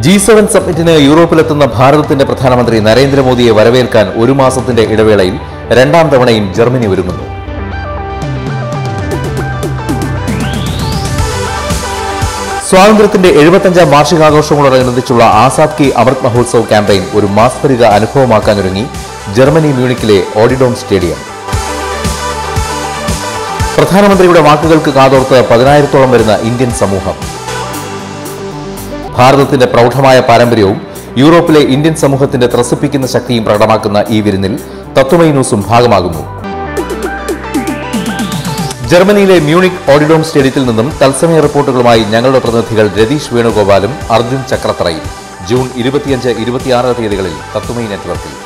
G seven സമ്മിറ്റിന് യൂറോപ്പിലെത്തുന്ന ഭാരതത്തിന്റെ പ്രധാനമന്ത്രി നരേന്ദ്രമോദിയെ വരവേൽക്കാൻ ഒരു മാസത്തിന്റെ ഇടവേളയിൽ രണ്ടാം തവണയും ജർമ്മനി ഒരുങ്ങുന്നു സ്വാതന്ത്ര്യത്തിന്റെ എഴുപത്തഞ്ചാം വാർഷികാഘോഷങ്ങളോടനുബന്ധിച്ചുള്ള ആസാദ് കി അമൃത് മഹോത്സവ് ക്യാമ്പയിൻ ഒരു മാസ്മരിക അനുഭവമാക്കാനൊരുങ്ങി ജർമ്മനി മ്യൂണിക്കിലെ ഓഡിഡോം സ്റ്റേഡിയം പ്രധാനമന്ത്രിയുടെ വാക്കുകൾക്ക് കാതോർത്ത് പതിനായിരത്തോളം വരുന്ന ഇന്ത്യൻ സമൂഹം ഭാരതത്തിന്റെ പ്രൗഢമായ പാരമ്പര്യവും യൂറോപ്പിലെ ഇന്ത്യൻ സമൂഹത്തിന്റെ ത്രസിപ്പിക്കുന്ന ശക്തിയും പ്രകടമാക്കുന്ന ഈ വിരുന്നിൽ തത്വമൈ ന്യൂസും ഭാഗമാകുന്നു ജർമ്മനിയിലെ മ്യൂണിക് ഓഡിഡോം സ്റ്റേഡിയത്തിൽ നിന്നും തത്സമയ റിപ്പോർട്ടുകളുമായി ഞങ്ങളുടെ പ്രതിനിധികൾ രതീഷ് വേണുഗോപാലും അർജുൻ ചക്രത്തറയും ജൂൺ ഇരുപത്തിയഞ്ച് ഇരുപത്തിയാറ് തീയതികളിൽ തത്വമൈ നെറ്റ്വർക്കിൽ